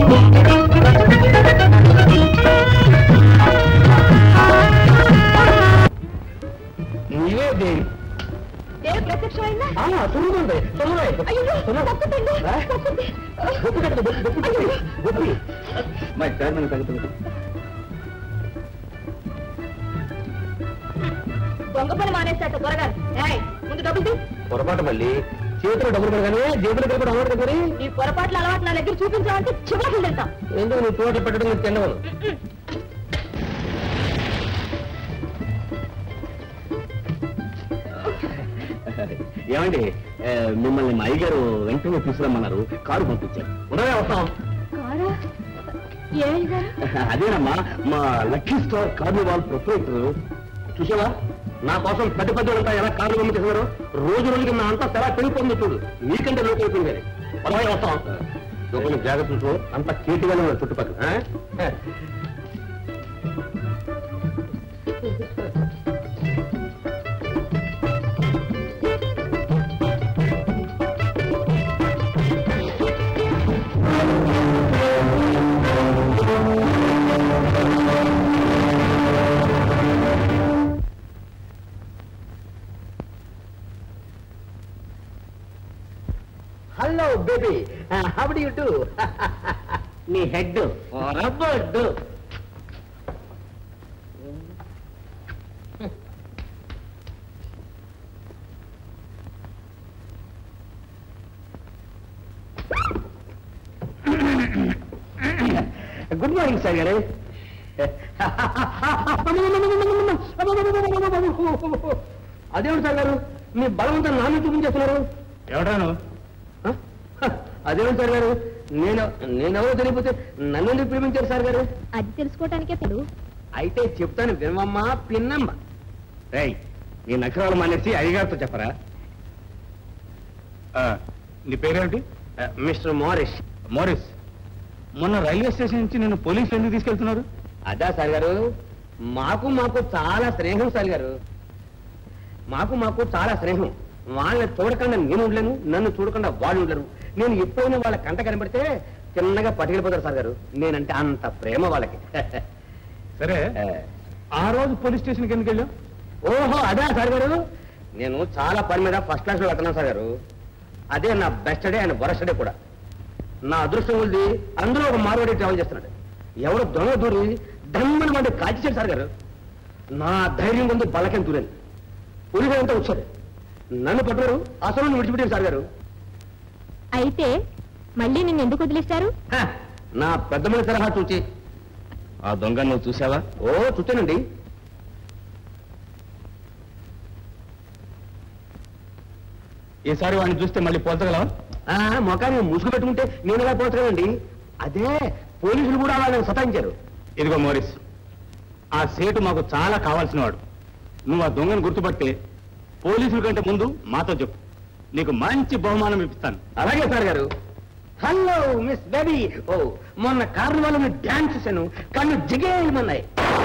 నీవే దేవి దేవి ప్రత్యక్షమైందా ఆ, తొమ్మిది తొమ్మిది అయ్యో తప్పుతుంది తప్పుతుంది బొప్పు కట్టు బొప్పు బొప్పు కట్టు బొప్పు మరి చైర్మన్ తగ్గుతుంది దొంగ పని మానేస్తాట త్వరగా ఏయ్, ముందు డబ్బులు తీ. పొరపాటు మళ్ళీ చేతిలో డబ్బులు పడగానే జేబులో కలిపి అలవాటు కదా మరి నీ పొరపాట్ల అలవాటు నా దగ్గర చూపించాలంటే చివరికి తింటాం ఎందుకు నీ తోట పెట్టడం నీకు తినవను ఏమండి ఆ, మిమ్మల్ని మా అయ్యగారు వెంటనే తీసుకురమ్మన్నారు కారు పంపించారు ఉండవే వస్తాం కారా ఏమి గారు అదేనమ్మా మా లక్కీ స్టార్ కార్నివాల్ ప్రొపరేటర్ చూసావా నా కోసం పెద్ద పెద్ద అంతా ఎలా కార్లు పంపించేస్తున్నారు రోజు రోజుకి నా అంతా చాలా పెరిగిపోతుంది చూడు నీకంటే లోకి అయిపోయింది అది పదవై వస్తాం లోపల జాగ్రత్త చూసుకో అంత కేటుగానే ఉన్నారు చుట్టుపక్కల ఆ? Hello baby how do you do నీ హెడ్ రబ్బడ్డు గుడ్ మార్నింగ్ సార్ గారు అదేమిటి సార్ గారు మీ బలవంతం నాన్న చూపించేస్తున్నారు ఎవడాను ఆ? అదేమిటి సార్ గారు నేను నేనెవరో తెలియకపోతే నన్ను ఎందుకు ప్రేమించారు సార్ గారు అది తెలుసుకోవటానికే తెలు అయితే చెప్తాను వినమ్మా పిన్నమ్మ రేయ్ ఈ నక్షరాలు మానేసి అయ్యగారితో చెప్పరా ఆ, నీ పేరేమిటి ఆ, మిస్టర్ మోరిస్ మోరిస్ మొన్న రైల్వే స్టేషన్ నుంచి నేను పోలీసులు ఎందుకు తీసుకెళ్తున్నారు అదా సార్ గారు మాకు మాకు చాలా స్నేహం సార్ గారు మాకు మాకు చాలా స్నేహం వాళ్ళని చూడకుండా నేను ఉండలేను నన్ను చూడకుండా వాళ్ళు ఉండరు నేను ఎప్పుడైనా వాళ్ళ కంట కనబడితే చిన్నగా పట్టుకెళ్ళిపోతారు సార్ గారు నేనంటే అంత ప్రేమ వాళ్ళకి సరే ఆ రోజు పోలీస్ స్టేషన్కి ఎందుకు వెళ్ళావు ఓహో అదే సార్ గారు నేను చాలా పని మీద ఫస్ట్ క్లాస్ లో వెళ్తున్నాను సార్ గారు అదే నా best day and worst day కూడా నా అదృష్టం ఉంది అందులో ఒక మార్వాడి ట్రావెల్ చేస్తున్నాడు ఎవరు దొంగ దూరి దమ్మని మంది కాల్చేశాడు సార్ గారు నా ధైర్యం ముందు బలకేం దూరాను పులిగా అంతా వచ్చాడు నన్ను పట్టుకోరు అసలు విడిచిపెట్టారు సార్ గారు అయితే మళ్ళీ నిన్ను ఎందుకు వదిలేస్తారు హ, నా పెద్ద మనిషి తరహా చూచి ఆ దొంగ నువ్వు చూసావా ఓ చూచానండి ఈసారి వాడిని చూస్తే మళ్ళీ పోల్చగలవా ఆ, మొఖాన్ని ముసుగు పెట్టుకుంటే నేను ఎలా పోతానండి అదే పోలీసులు కూడా వాళ్ళని సతాయించారు ఇదిగో మోరిస్ ఆ సేటు మాకు చాలా కావాల్సిన వాడు నువ్వు ఆ దొంగను గుర్తుపట్టి పోలీసుల కంటే ముందు మాతో చెప్పు నీకు మంచి బహుమానం ఇప్పిస్తాను అలాగే సార్ గారు హలో మిస్ బేబీ ఓ మొన్న కార్నివాల్ మీ డాన్స్ చూశాను కళ్ళు జిగేయమన్నాయి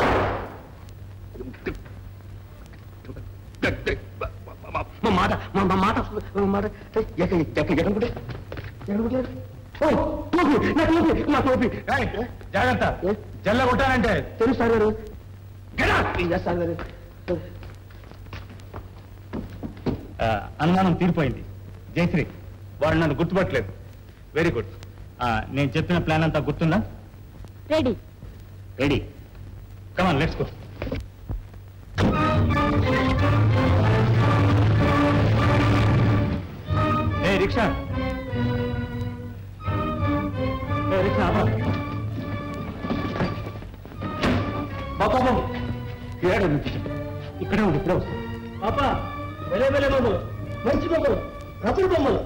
మా మాట మా మా మాట వస్తుంది. మా మాట ఎక్కడ ఎక్కడ ఎక్కడ ఎక్కడ ఓ టోపీ నా టోపీ నా టోపీ ఏయ్, జాగ్రత్త ఏ? జల్ల కొట్టానంటే తెలుసు సార్ గారు Yes, సార్ గారు ఆ, అనుమానం తీరిపోయింది జయశ్రీ వాడు నన్ను గుర్తుపట్టలేదు వెరీ గుడ్ నేను చెప్పిన ప్లాన్ అంతా గుర్తుందా ready ready come on let's go ఏ రిక్షా ఏ రిక్షా ఆపరా. బాబా బాబు ఏడు ఇక్కడే ఉంది ఇప్పుడే వస్తుంది పాపా వెలే వెలే బొమ్మలు మంచి బొమ్మలు రతులు బొమ్మలు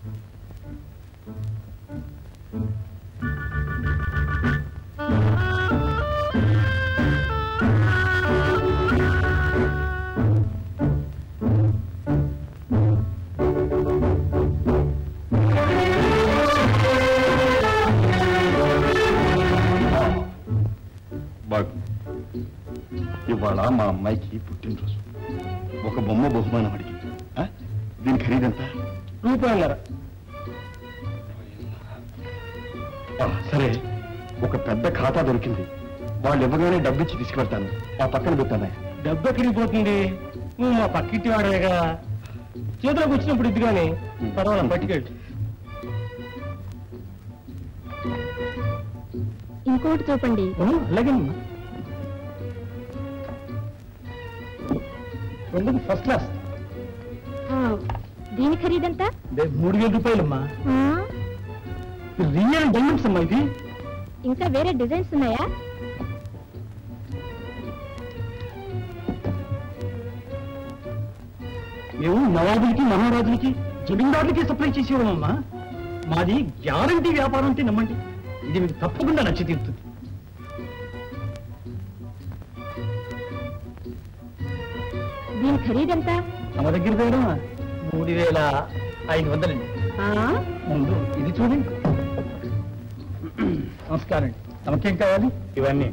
బాగు ఇవాళ మా అమ్మాయికి పుట్టినరోజు ఒక బొమ్మ బహుమానం అడిగింది ఆ? దీని ఖరీదంతా రూపాయలరా ఆ, సరే ఒక పెద్ద ఖాతా దొరికింది వాళ్ళు ఇవ్వగానే డబ్బు ఇచ్చి తీసుకెళ్తాను ఆ పక్కన పెట్టానయ్య డబ్బు ఎక్కడికి పోతుంది నువ్వు మా పక్కింటి వాడేగా చేతిలోకి వచ్చినప్పుడు ఇది కానీ పర్వాలేదు పట్టుకెళ్ళి ఇంకోటి చూపండి అలాగే రెండు ఫస్ట్ క్లాస్ ఆ, దీని ఖరీదంతా మూడు వేల రూపాయలమ్మా ఆ, రియల్ డైమండ్స్ అమ్మా ఇది ఇంకా వేరే డిజైన్స్ ఉన్నాయా మేము నవాబులకి మహారాజులకి జమీందారులకి సప్లై చేసేవాళ్ళమ్మా మాది గ్యారంటీ వ్యాపారం అంటే నమ్మండి ఇది మీకు తప్పకుండా నచ్చి తీరుతుంది దీని ఖరీదంతా తమ దగ్గర దగ్గర మూడు వేల ఐదు వందలండి ఆ, ముందు ఇది చూడండి నమస్కారం అండి తమకేం కావాలి ఇవన్నీ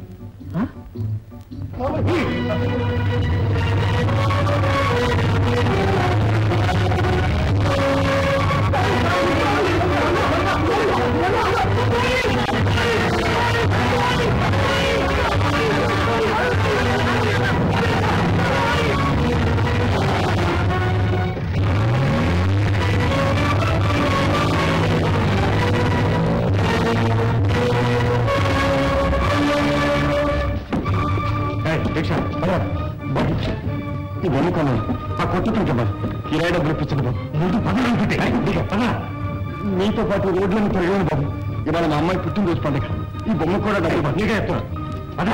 దీక్ష ఈ బొమ్మ కొన్నాను ఆ కొట్టుకుంటా కిరాయి డబ్బులు ఇప్పించండి బాబు ముందు పద మీతో పాటు రోడ్లను తిరగను బాబు ఇవాళ మా అమ్మాయి పుట్టినరోజు పండుగ ఈ బొమ్మ కూడా డబ్బులు బాబు నీకే చెప్తాను పదా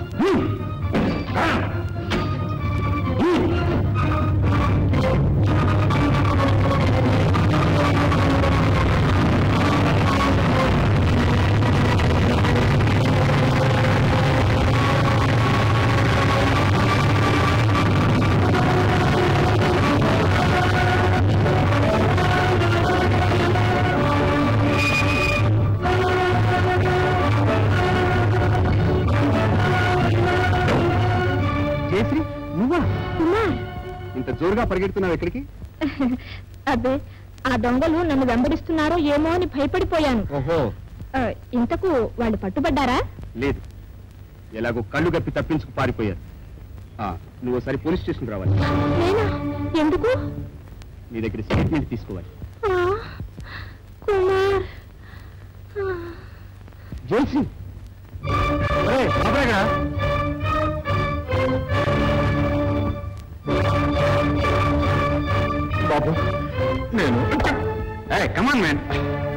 జయశ్రీ నువ్వా కుమార్ ఇంత జోరుగా పరిగెడుతున్నావు ఎక్కడికి అబ్బే ఆ దొంగలు నన్ను వెంబడిస్తున్నారో ఏమో అని భయపడిపోయాను ఓహో ఆ, ఇంతకు వాళ్ళు పట్టుబడ్డారా లేదు ఎలాగో కళ్ళు గప్పి తప్పించుకు పారిపోయారు ఆ, నువ్వు ఒకసారి పోలీస్ స్టేషన్ రావాలి నేనా ఎందుకు నీ దగ్గర స్టేట్మెంట్ తీసుకోవాలి ఆ, కుమార్ ఆ. జయశ్రీ బాబాగా బాబు నేను కమాన్ మ్యాన్